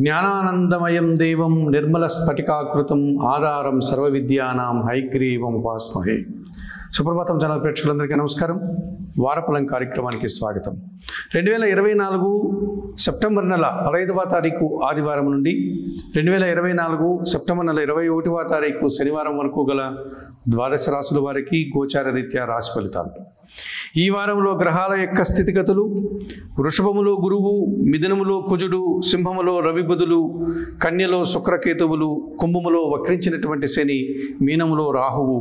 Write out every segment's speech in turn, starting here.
జ్ఞానానందమయం దేవం నిర్మల స్ఫటికాకృతం ఆధారం సర్వ విద్యానాం హైగ్రీవం ఉపాస్మహే సుప్రభాతం ఛానల్ ప్రేక్షకులందరికీ నమస్కారం వారఫలం కార్యక్రమానికి స్వాగతం రెండు వేల ఇరవై నాలుగు సెప్టెంబర్ నెల పదహైదవ తారీఖు ఆదివారం నుండి రెండు వేల ఇరవై నాలుగు సెప్టెంబర్ నెల ఇరవై ఒకటవ తారీఖు శనివారం వరకు గల ద్వాదశ రాసుల వారికి గోచార రీత్యా రాశి ఫలితాలు ఈ వారంలో గ్రహాల యొక్క స్థితిగతులు వృషభములో గురువు మిథునములో కుజుడు సింహములో రవిబుధులు కన్యలో శుక్రకేతువులు కుంభములో వక్రించినటువంటి శని మీనములో రాహువు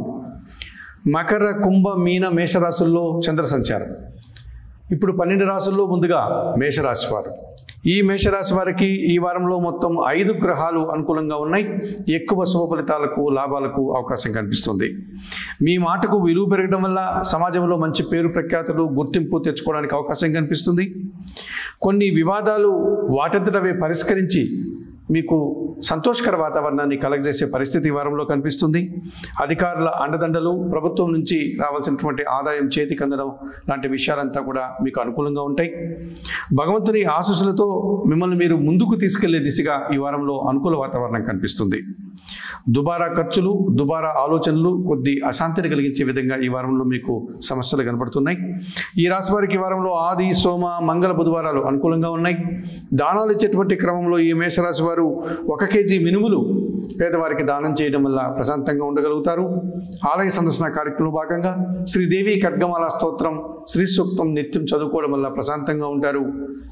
మకర కుంభ మీన మేషరాశుల్లో చంద్ర సంచారం ఇప్పుడు పన్నెండు రాసుల్లో ముందుగా మేషరాశి వారు ఈ మేషరాశి వారికి ఈ వారంలో మొత్తం ఐదు గ్రహాలు అనుకూలంగా ఉన్నాయి ఎక్కువ శుభ ఫలితాలకు లాభాలకు అవకాశం కనిపిస్తుంది మీ మాటకు విలువ పెరగడం వల్ల సమాజంలో మంచి పేరు ప్రఖ్యాతులు గుర్తింపు తెచ్చుకోవడానికి అవకాశం కనిపిస్తుంది కొన్ని వివాదాలు వాటంతటవే పరిష్కరించి మీకు సంతోషకర వాతావరణాన్ని కలగజేసే పరిస్థితి ఈ వారంలో కనిపిస్తుంది అధికారుల అండదండలు ప్రభుత్వం నుంచి రావాల్సినటువంటి ఆదాయం చేతికి అందడం లాంటి విషయాలంతా కూడా మీకు అనుకూలంగా ఉంటాయి భగవంతుని ఆశీస్సులతో మిమ్మల్ని మీరు ముందుకు తీసుకెళ్లే దిశగా ఈ వారంలో అనుకూల వాతావరణం కనిపిస్తుంది దుబారా ఖర్చులు దుబారా ఆలోచనలు కొద్ది అశాంతిని కలిగించే విధంగా ఈ వారంలో మీకు సమస్యలు కనబడుతున్నాయి ఈ రాశి వారికి ఈ వారంలో ఆది సోమ మంగళ బుధవారాలు అనుకూలంగా ఉన్నాయి దానాలు ఇచ్చేటువంటి క్రమంలో ఈ మేషరాశి వారు ఒక కేజీ మినుములు పేదవారికి దానం చేయడం వల్ల ప్రశాంతంగా ఉండగలుగుతారు ఆలయ సందర్శన కార్యక్రమంలో భాగంగా శ్రీదేవి ఖడ్గమాల స్తోత్రం శ్రీ సూక్తం నిత్యం చదువుకోవడం వల్ల ప్రశాంతంగా ఉంటారు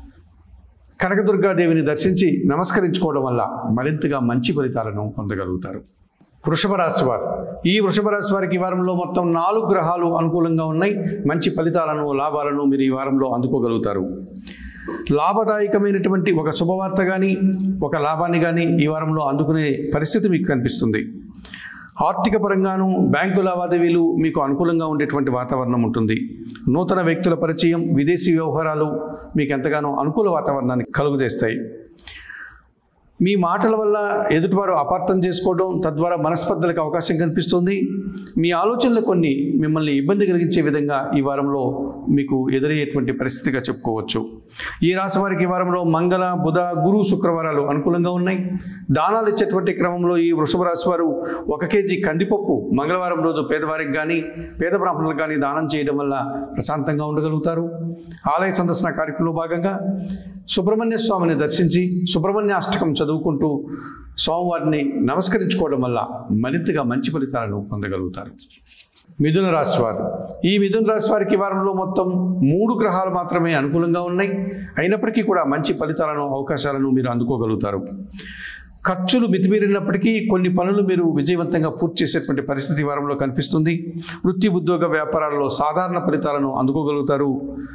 కనకదుర్గాదేవిని దర్శించి నమస్కరించుకోవడం వల్ల మరింతగా మంచి ఫలితాలను పొందగలుగుతారు వృషభ రాశి వారు ఈ వృషభ రాశి వారికి ఈ వారంలో మొత్తం నాలుగు గ్రహాలు అనుకూలంగా ఉన్నాయి మంచి ఫలితాలను లాభాలను మీరు ఈ వారంలో అందుకోగలుగుతారు లాభదాయకమైనటువంటి ఒక శుభవార్త కానీ ఒక లాభాన్ని కానీ ఈ వారంలో అందుకునే పరిస్థితి మీకు కనిపిస్తుంది ఆర్థిక పరంగాను బ్యాంకు లావాదేవీలు మీకు అనుకూలంగా ఉండేటువంటి వాతావరణం ఉంటుంది నూతన వ్యక్తుల పరిచయం విదేశీ వ్యవహారాలు మీకు ఎంతగానో అనుకూల వాతావరణాన్ని కలుగజేస్తాయి మీ మాటల వల్ల ఎదుటివారు అపార్థం చేసుకోవడం తద్వారా మనస్పర్ధలకు అవకాశం కనిపిస్తుంది మీ ఆలోచనలు కొన్ని మిమ్మల్ని ఇబ్బంది కలిగించే విధంగా ఈ వారంలో మీకు ఎదురయ్యేటువంటి పరిస్థితిగా చెప్పుకోవచ్చు ఈ రాశి వారికి ఈ వారంలో మంగళ బుధ గురు శుక్రవారాలు అనుకూలంగా ఉన్నాయి దానాలు ఇచ్చేటువంటి క్రమంలో ఈ వృషభ రాశి వారు ఒక కేజీ కందిపప్పు మంగళవారం రోజు పేదవారికి కానీ పేద బ్రాహ్మణులకు కానీ దానం చేయడం వల్ల ప్రశాంతంగా ఉండగలుగుతారు ఆలయ సందర్శన కార్యక్రమంలో భాగంగా సుబ్రహ్మణ్య స్వామిని దర్శించి సుబ్రహ్మణ్య అష్టకం చదువుకుంటూ స్వామివారిని నమస్కరించుకోవడం వల్ల మరింతగా మంచి ఫలితాలను పొందగలుగుతారు మిథున రాశి వారు ఈ మిథున రాశి వారికి ఈ వారంలో మొత్తం మూడు గ్రహాలు మాత్రమే అనుకూలంగా ఉన్నాయి అయినప్పటికీ కూడా మంచి ఫలితాలను అవకాశాలను మీరు అందుకోగలుగుతారు ఖర్చులు మితిమీరినప్పటికీ కొన్ని పనులు మీరు విజయవంతంగా పూర్తి చేసేటువంటి పరిస్థితి ఈ వారంలో కనిపిస్తుంది వృత్తి ఉద్యోగ వ్యాపారాల్లో సాధారణ ఫలితాలను అందుకోగలుగుతారు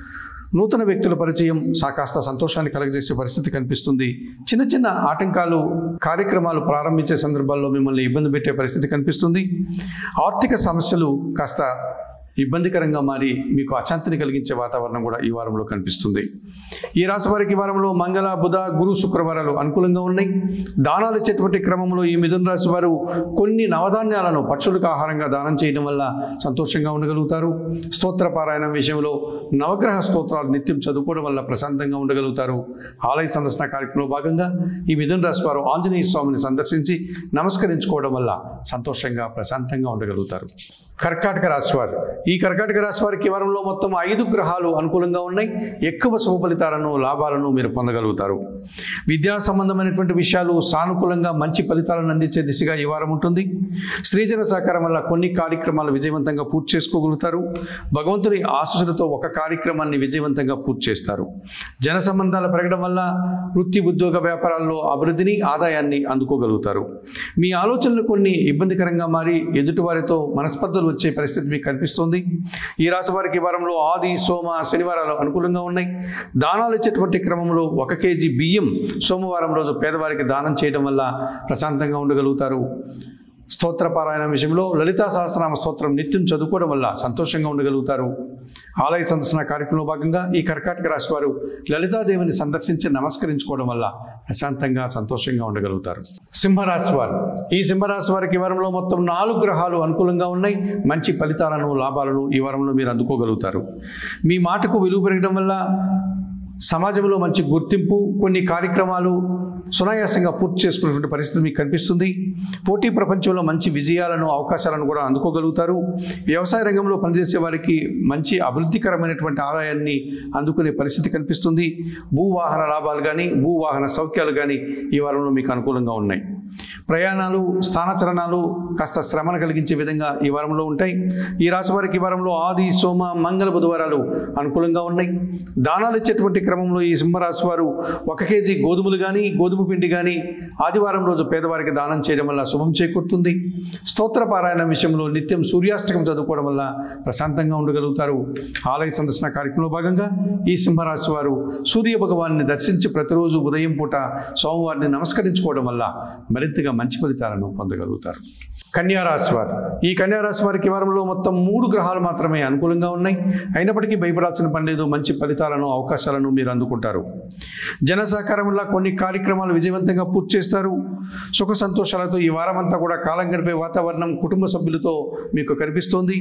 నూతన వ్యక్తుల పరిచయం కాస్త సంతోషాన్ని కలగజేసే పరిస్థితి కనిపిస్తుంది చిన్న చిన్న ఆటంకాలు కార్యక్రమాలు ప్రారంభించే సందర్భాల్లో మిమ్మల్ని ఇబ్బంది పెట్టే పరిస్థితి కనిపిస్తుంది ఆర్థిక సమస్యలు కాస్త ఇబ్బందికరంగా మారి మీకు అశాంతిని కలిగించే వాతావరణం కూడా ఈ వారంలో కనిపిస్తుంది ఈ రాశి వారికి ఈ వారంలో మంగళ బుధ గురు శుక్రవారాలు అనుకూలంగా ఉన్నాయి దానాలు ఇచ్చేటువంటి క్రమంలో ఈ మిథున రాశి వారు కొన్ని నవధాన్యాలను పక్షులకు ఆహారంగా దానం చేయడం వల్ల సంతోషంగా ఉండగలుగుతారు స్తోత్ర పారాయణం విషయంలో నవగ్రహ స్తోత్రాలు నిత్యం చదువుకోవడం వల్ల ప్రశాంతంగా ఉండగలుగుతారు ఆలయ సందర్శన కార్యక్రమంలో భాగంగా ఈ మిథున రాశి వారు ఆంజనేయ స్వామిని సందర్శించి నమస్కరించుకోవడం వల్ల సంతోషంగా ప్రశాంతంగా ఉండగలుగుతారు కర్కాటక రాశి వారు ఈ కర్కాటక రాశి వారికి ఈ వారంలో మొత్తం ఐదు గ్రహాలు అనుకూలంగా ఉన్నాయి ఎక్కువ శుభ ఫలితాలను లాభాలను మీరు పొందగలుగుతారు విద్యా సంబంధమైనటువంటి విషయాలు సానుకూలంగా మంచి ఫలితాలను అందించే దిశగా ఈ వారం ఉంటుంది స్త్రీజన సహకారం వల్ల కొన్ని కార్యక్రమాలు విజయవంతంగా పూర్తి చేసుకోగలుగుతారు భగవంతుని ఆశీస్సులతో ఒక కార్యక్రమాన్ని విజయవంతంగా పూర్తి చేస్తారు జన సంబంధాలు పెరగడం వల్ల వృత్తి ఉద్యోగ వ్యాపారాల్లో అభివృద్ధిని ఆదాయాన్ని అందుకోగలుగుతారు మీ ఆలోచనలు కొన్ని ఇబ్బందికరంగా మారి ఎదుటివారితో మనస్పర్ధలు వచ్చే పరిస్థితి మీకు కనిపిస్తుంది ఈ రాశి వారికి ఈ వారంలో ఆది సోమ శనివారాలు అనుకూలంగా ఉన్నాయి దానాలు ఇచ్చేటువంటి క్రమంలో ఒక కేజీ బియ్యం సోమవారం రోజు పేదవారికి దానం చేయడం వల్ల ప్రశాంతంగా ఉండగలుగుతారు స్తోత్ర పారాయణ విషయంలో లలితా సహస్రనామ స్తోత్రం నిత్యం చదువుకోవడం వల్ల సంతోషంగా ఉండగలుగుతారు ఆలయ సందర్శన కార్యక్రమంలో భాగంగా ఈ కర్కాటక రాశి వారు లలితాదేవిని సందర్శించి నమస్కరించుకోవడం వల్ల ప్రశాంతంగా సంతోషంగా ఉండగలుగుతారు సింహరాశి వారు ఈ సింహరాశి వారికి ఈ వారంలో మొత్తం నాలుగు గ్రహాలు అనుకూలంగా ఉన్నాయి మంచి ఫలితాలను లాభాలను ఈ వారంలో మీరు అందుకోగలుగుతారు మీ మాటకు విలువ పెరగడం వల్ల సమాజంలో మంచి గుర్తింపు కొన్ని కార్యక్రమాలు సునాయాసంగా పూర్తి చేసుకునేటువంటి పరిస్థితి మీకు కనిపిస్తుంది పోటీ ప్రపంచంలో మంచి విజయాలను అవకాశాలను కూడా అందుకోగలుగుతారు వ్యవసాయ రంగంలో పనిచేసే వారికి మంచి అభివృద్ధికరమైనటువంటి ఆదాయాన్ని అందుకునే పరిస్థితి కనిపిస్తుంది భూవాహన లాభాలు కానీ భూవాహన సౌఖ్యాలు కానీ ఈ వారంలో మీకు అనుకూలంగా ఉన్నాయి ప్రయాణాలు స్థానచలనాలు కాస్త శ్రమను కలిగించే విధంగా ఈ వారంలో ఉంటాయి ఈ రాశి వారికి ఈ వారంలో ఆది సోమ మంగళ బుధవారాలు అనుకూలంగా ఉన్నాయి దానాలు ఇచ్చేటువంటి క్రమంలో ఈ సింహరాశి వారు ఒక కేజీ గోధుమలు కానీ గోధుమ పిండి కానీ ఆదివారం రోజు పేదవారికి దానం చేయడం వల్ల శుభం చేకూరుతుంది స్తోత్ర పారాయణ విషయంలో నిత్యం సూర్యాష్టకం చదువుకోవడం వల్ల ప్రశాంతంగా ఉండగలుగుతారు ఆలయ సందర్శన కార్యక్రమంలో భాగంగా ఈ సింహరాశి వారు సూర్య భగవాన్ని దర్శించి ప్రతిరోజు ఉదయం పూట సోమవారిని నమస్కరించుకోవడం వల్ల మరింతగా మంచి ఫలితాలను పొందగలుగుతారు కన్యారాశి వారు ఈ కన్యారాశి వారికి ఈ వారంలో మొత్తం మూడు గ్రహాలు మాత్రమే అనుకూలంగా ఉన్నాయి అయినప్పటికీ భయపడాల్సిన పని లేదు మంచి ఫలితాలను అవకాశాలను మీరు అందుకుంటారు జన సహకారం వల్ల కొన్ని కార్యక్రమాలు విజయవంతంగా పూర్తి చేస్తారు సుఖ సంతోషాలతో ఈ వారమంతా కూడా కాలం గడిపే వాతావరణం కుటుంబ సభ్యులతో మీకు కనిపిస్తోంది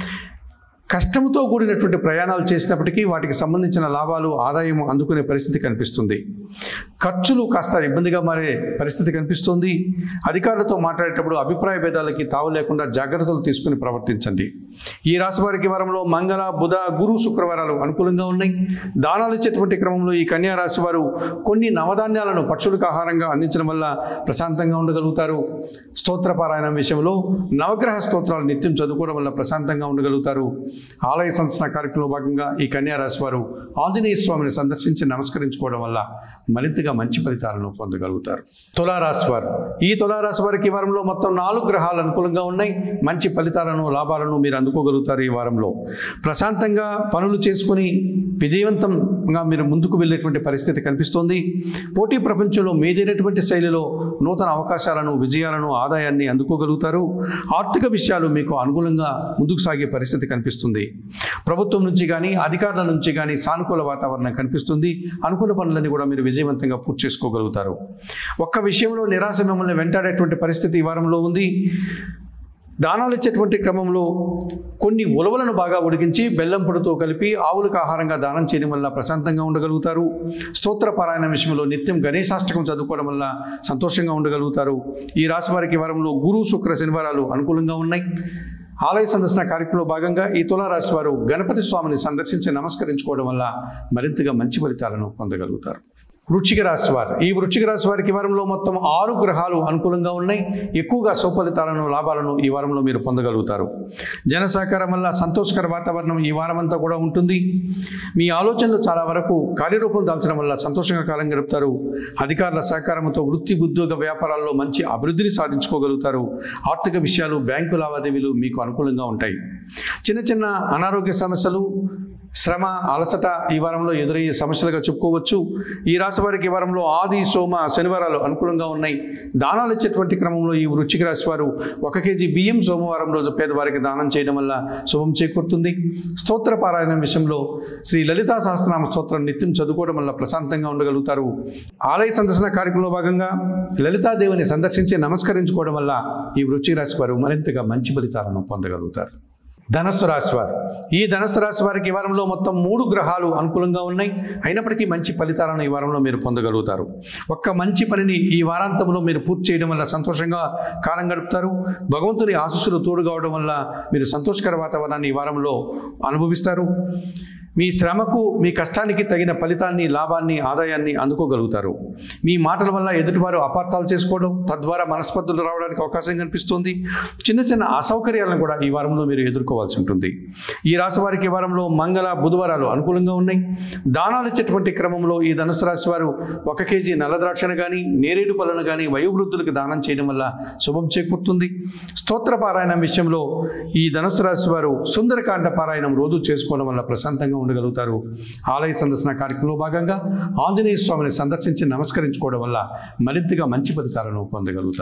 కష్టంతో కూడినటువంటి ప్రయాణాలు చేసినప్పటికీ వాటికి సంబంధించిన లాభాలు ఆదాయం అందుకునే పరిస్థితి కనిపిస్తుంది ఖర్చులు కాస్త ఇబ్బందిగా మారే పరిస్థితి కనిపిస్తుంది అధికారులతో మాట్లాడేటప్పుడు అభిప్రాయ భేదాలకి తావు లేకుండా జాగ్రత్తలు తీసుకుని ప్రవర్తించండి ఈ రాశి వారికి వారంలో మంగళ బుధ గురు శుక్రవారాలు అనుకూలంగా ఉన్నాయి దానాలు ఇచ్చేటువంటి క్రమంలో ఈ కన్యా రాశి వారు కొన్ని నవధాన్యాలను పక్షులకు ఆహారంగా అందించడం వల్ల ప్రశాంతంగా ఉండగలుగుతారు స్తోత్ర పారాయణం విషయంలో నవగ్రహ స్తోత్రాలు నిత్యం చదువుకోవడం వల్ల ప్రశాంతంగా ఉండగలుగుతారు ఆలయ సందర్శన కార్యక్రమంలో భాగంగా ఈ కన్యా రాశి వారు ఆంజనేయ స్వామిని సందర్శించి నమస్కరించుకోవడం వల్ల మరింతగా మంచి ఫలితాలను పొందగలుగుతారు తులారాశి వారు ఈ తులారాశి వారికి ఈ వారంలో మొత్తం నాలుగు గ్రహాలు అనుకూలంగా ఉన్నాయి మంచి ఫలితాలను లాభాలను మీరు అందుకోగలుగుతారు ఈ వారంలో ప్రశాంతంగా పనులు చేసుకుని విజయవంతంగా మీరు ముందుకు వెళ్ళేటువంటి పరిస్థితి కనిపిస్తోంది పోటీ ప్రపంచంలో మేజైనటువంటి శైలిలో నూతన అవకాశాలను విజయాలను ఆదాయాన్ని అందుకోగలుగుతారు ఆర్థిక విషయాలు మీకు అనుకూలంగా ముందుకు సాగే పరిస్థితి కనిపిస్తుంది ప్రభుత్వం నుంచి కానీ అధికారుల నుంచి కానీ సానుకూల వాతావరణం కనిపిస్తుంది అనుకున్న పనులన్నీ కూడా మీరు విజయవంతంగా పూర్తి చేసుకోగలుగుతారు ఒక్క విషయంలో నిరాశ మిమ్మల్ని వెంటాడేటువంటి పరిస్థితి ఈ వారంలో ఉంది దానాలు ఇచ్చేటువంటి క్రమంలో కొన్ని ఉలవలను బాగా ఉడికించి బెల్లం పొడితో కలిపి ఆవులకు ఆహారంగా దానం చేయడం వల్ల ప్రశాంతంగా ఉండగలుగుతారు స్తోత్ర పారాయణ విషయంలో నిత్యం గణేశాష్టకం చదువుకోవడం వల్ల సంతోషంగా ఉండగలుగుతారు ఈ రాశి వారికి ఈ వారంలో గురు శుక్ర శనివారాలు అనుకూలంగా ఉన్నాయి ఆలయ సందర్శన కార్యక్రమంలో భాగంగా ఈ తులారాశి వారు గణపతి స్వామిని సందర్శించి నమస్కరించుకోవడం వల్ల మరింతగా మంచి ఫలితాలను పొందగలుగుతారు వృచ్చిక రాశి వారు ఈ వృచ్చిక రాశి వారికి ఈ వారంలో మొత్తం ఆరు గ్రహాలు అనుకూలంగా ఉన్నాయి ఎక్కువగా సుఫలితాలను లాభాలను ఈ వారంలో మీరు పొందగలుగుతారు జన సహకారం వల్ల సంతోషకర వాతావరణం ఈ వారమంతా కూడా ఉంటుంది మీ ఆలోచనలు చాలా వరకు కార్యరూపం దాల్చడం వల్ల సంతోషంగా కాలం గడుపుతారు అధికారుల సహకారంతో వృత్తి ఉద్యోగ వ్యాపారాల్లో మంచి అభివృద్ధిని సాధించుకోగలుగుతారు ఆర్థిక విషయాలు బ్యాంకు లావాదేవీలు మీకు అనుకూలంగా ఉంటాయి చిన్న చిన్న అనారోగ్య సమస్యలు శ్రమ అలసట ఈ వారంలో ఎదురయ్యే సమస్యలుగా చెప్పుకోవచ్చు ఈ రాశి వారికి ఈ వారంలో ఆది సోమ శనివారాలు అనుకూలంగా ఉన్నాయి దానాలు ఇచ్చేటువంటి క్రమంలో ఈ వృచ్చిక రాశి వారు ఒక కేజీ బియ్యం సోమవారం రోజు పేదవారికి దానం చేయడం వల్ల శుభం చేకూరుతుంది స్తోత్ర పారాయణం విషయంలో శ్రీ లలితా సహస్రనామ స్తోత్రం నిత్యం చదువుకోవడం వల్ల ప్రశాంతంగా ఉండగలుగుతారు ఆలయ సందర్శన కార్యక్రమంలో భాగంగా లలితాదేవిని సందర్శించి నమస్కరించుకోవడం వల్ల ఈ వృచ్చిక రాశి వారు మరింతగా మంచి ఫలితాలను పొందగలుగుతారు ధనస్సు రాశి వారు ఈ ధనస్సు రాశి వారికి ఈ వారంలో మొత్తం మూడు గ్రహాలు అనుకూలంగా ఉన్నాయి అయినప్పటికీ మంచి ఫలితాలను ఈ వారంలో మీరు పొందగలుగుతారు ఒక్క మంచి పనిని ఈ వారాంతంలో మీరు పూర్తి చేయడం వల్ల సంతోషంగా కాలం గడుపుతారు భగవంతుని ఆశస్సులు తోడు కావడం వల్ల మీరు సంతోషకర వాతావరణాన్ని ఈ వారంలో అనుభవిస్తారు మీ శ్రమకు మీ కష్టానికి తగిన ఫలితాన్ని లాభాన్ని ఆదాయాన్ని అందుకోగలుగుతారు మీ మాటల వల్ల ఎదుటివారు అపార్థాలు చేసుకోవడం తద్వారా మనస్పర్ధలు రావడానికి అవకాశం కనిపిస్తుంది చిన్న చిన్న అసౌకర్యాలను కూడా ఈ వారంలో మీరు ఎదుర్కోవాల్సి ఉంటుంది ఈ రాశి వారికి ఈ వారంలో మంగళ బుధవారాలు అనుకూలంగా ఉన్నాయి దానాలు ఇచ్చేటువంటి క్రమంలో ఈ ధనుసు రాశి వారు ఒక కేజీ నల్ల ద్రాక్షను కానీ నేరేడు పళ్ళను కానీ వయోవృద్ధులకు దానం చేయడం వల్ల శుభం చేకూరుతుంది స్తోత్ర పారాయణం విషయంలో ఈ ధనుసు రాశి వారు సుందరకాండ పారాయణం రోజు చేసుకోవడం వల్ల ప్రశాంతంగా ఉండగలుగుతారు ఆలయ సందర్శన కార్యక్రమంలో భాగంగా ఆంజనేయ స్వామిని సందర్శించి నమస్కరించుకోవడం వల్ల మరింతగా మంచి ఫలితాలను పొందగలుగుతారు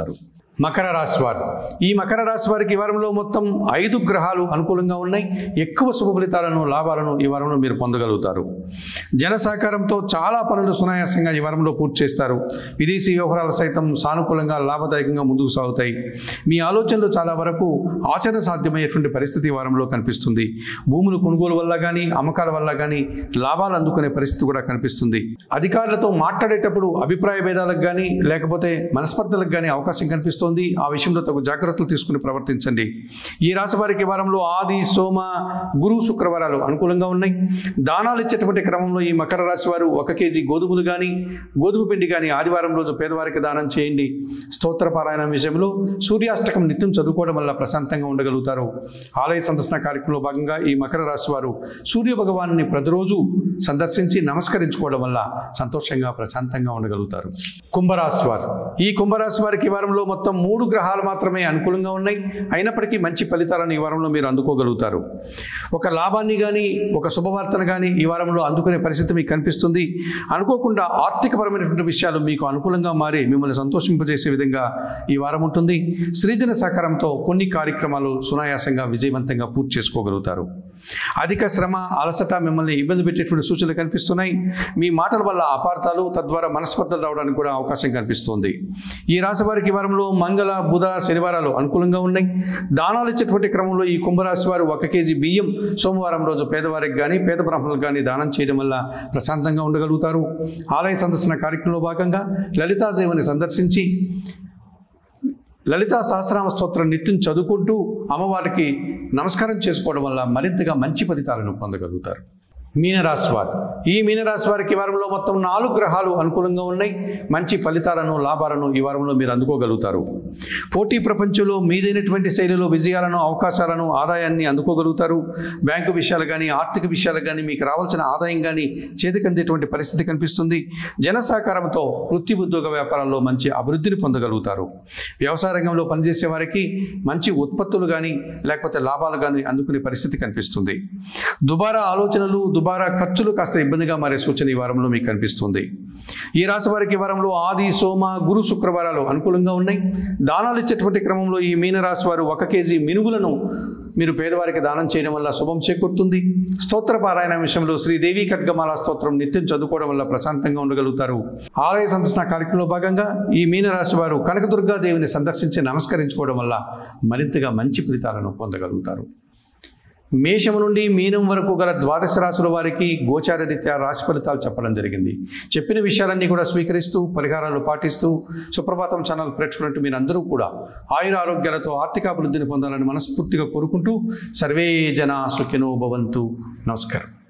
మకర రాశి వారు ఈ మకర రాశి వారికి ఈ వారంలో మొత్తం ఐదు గ్రహాలు అనుకూలంగా ఉన్నాయి ఎక్కువ శుభ ఫలితాలను లాభాలను ఈ వారంలో మీరు పొందగలుగుతారు జన సహకారంతో చాలా పనులు సునాయాసంగా ఈ వారంలో పూర్తి చేస్తారు విదేశీ వ్యవహారాలు సైతం సానుకూలంగా లాభదాయకంగా ముందుకు సాగుతాయి మీ ఆలోచనలు చాలా వరకు ఆచరణ సాధ్యమయ్యేటువంటి పరిస్థితి ఈ వారంలో కనిపిస్తుంది భూములు కొనుగోలు వల్ల కానీ అమ్మకాల వల్ల కానీ లాభాలు అందుకునే పరిస్థితి కూడా కనిపిస్తుంది అధికారులతో మాట్లాడేటప్పుడు అభిప్రాయ భేదాలకు కానీ లేకపోతే మనస్పర్ధలకు కానీ అవకాశం కనిపిస్తుంది ఆ విషయంలో తగు జాగ్రత్తలు తీసుకుని ప్రవర్తించండి ఈ రాశి వారికి ఈ వారంలో ఆది సోమ గురు శుక్రవారాలు అనుకూలంగా ఉన్నాయి దానాలు ఇచ్చేటువంటి క్రమంలో ఈ మకర రాశి వారు ఒక కేజీ గోధుమలు కానీ గోధుమ పిండి కానీ ఆదివారం రోజు పేదవారికి దానం చేయండి స్తోత్ర పారాయణ విషయంలో సూర్యాష్టకం నిత్యం చదువుకోవడం వల్ల ప్రశాంతంగా ఉండగలుగుతారు ఆలయ సందర్శన కార్యక్రమంలో భాగంగా ఈ మకర రాశి వారు సూర్య భగవాన్ని ప్రతిరోజు సందర్శించి నమస్కరించుకోవడం వల్ల సంతోషంగా ప్రశాంతంగా ఉండగలుగుతారు కుంభరాశి వారు ఈ కుంభరాశి వారికి ఈ వారంలో మొత్తం మూడు గ్రహాలు మాత్రమే అనుకూలంగా ఉన్నాయి అయినప్పటికీ మంచి ఫలితాలను ఈ వారంలో మీరు అందుకోగలుగుతారు ఒక లాభాన్ని కానీ ఒక శుభవార్తను కానీ ఈ వారంలో అందుకునే పరిస్థితి మీకు కనిపిస్తుంది అనుకోకుండా ఆర్థికపరమైనటువంటి విషయాలు మీకు అనుకూలంగా మారి మిమ్మల్ని సంతోషింపజేసే విధంగా ఈ వారం ఉంటుంది సృజన సహకారంతో కొన్ని కార్యక్రమాలు సునాయాసంగా విజయవంతంగా పూర్తి చేసుకోగలుగుతారు అధిక శ్రమ అలసట మిమ్మల్ని ఇబ్బంది పెట్టేటువంటి సూచనలు కనిపిస్తున్నాయి మీ మాటల వల్ల అపార్థాలు తద్వారా మనస్పర్ధలు రావడానికి కూడా అవకాశం కనిపిస్తుంది ఈ రాశి వారికి ఈ వారంలో మంగళ బుధ శనివారాలు అనుకూలంగా ఉన్నాయి దానాలు ఇచ్చేటువంటి క్రమంలో ఈ కుంభరాశి వారు ఒక కేజీ బియ్యం సోమవారం రోజు పేదవారికి కానీ పేద బ్రాహ్మణులకు కానీ దానం చేయడం వల్ల ప్రశాంతంగా ఉండగలుగుతారు ఆలయ సందర్శన కార్యక్రమంలో భాగంగా లలితాదేవిని సందర్శించి లలితా సహస్రనామ స్తోత్రం నిత్యం చదువుకుంటూ అమ్మవారికి నమస్కారం చేసుకోవడం వల్ల మరింతగా మంచి ఫలితాలను పొందగలుగుతారు మీనరాశి వారు ఈ మీనరాశి వారికి ఈ వారంలో మొత్తం నాలుగు గ్రహాలు అనుకూలంగా ఉన్నాయి మంచి ఫలితాలను లాభాలను ఈ వారంలో మీరు అందుకోగలుగుతారు పోటీ ప్రపంచంలో మీదైనటువంటి శైలిలో విజయాలను అవకాశాలను ఆదాయాన్ని అందుకోగలుగుతారు బ్యాంకు విషయాలు కానీ ఆర్థిక విషయాలు కానీ మీకు రావాల్సిన ఆదాయం కానీ చేతికందేటువంటి పరిస్థితి కనిపిస్తుంది జన సహకారంతో వృత్తి ఉద్యోగ వ్యాపారాల్లో మంచి అభివృద్ధిని పొందగలుగుతారు వ్యవసాయ రంగంలో పనిచేసే వారికి మంచి ఉత్పత్తులు కానీ లేకపోతే లాభాలు కానీ అందుకునే పరిస్థితి కనిపిస్తుంది దుబారా ఆలోచనలు దుబారా ఖర్చులు కాస్త ఇబ్బందిగా మారే సూచన ఈ వారంలో మీకు కనిపిస్తుంది ఈ రాశి వారికి ఈ వారంలో ఆది సోమ గురు శుక్రవారాలు అనుకూలంగా ఉన్నాయి దానాలు ఇచ్చేటువంటి క్రమంలో ఈ మీనరాశి వారు ఒక కేజీ మినుగులను మీరు పేదవారికి దానం చేయడం వల్ల శుభం చేకూరుతుంది స్తోత్ర పారాయణ విషయంలో శ్రీదేవి ఖడ్గమాల స్తోత్రం నిత్యం చదువుకోవడం వల్ల ప్రశాంతంగా ఉండగలుగుతారు ఆలయ సందర్శన కార్యక్రమంలో భాగంగా ఈ మీనరాశి వారు కనకదుర్గాదేవిని సందర్శించి నమస్కరించుకోవడం వల్ల మరింతగా మంచి ఫలితాలను పొందగలుగుతారు మేషము నుండి మీనం వరకు గల ద్వాదశ రాశుల వారికి గోచార రీత్యా రాశి ఫలితాలు చెప్పడం జరిగింది చెప్పిన విషయాలన్నీ కూడా స్వీకరిస్తూ పరిహారాలు పాటిస్తూ సుప్రభాతం ఛానల్ ప్రేక్షకున్నట్టు మీరందరూ కూడా ఆయుర ఆరోగ్యాలతో ఆర్థికాభివృద్ధిని పొందాలని మనస్ఫూర్తిగా కోరుకుంటూ సర్వే జన సుఖినో భవంతు నమస్కారం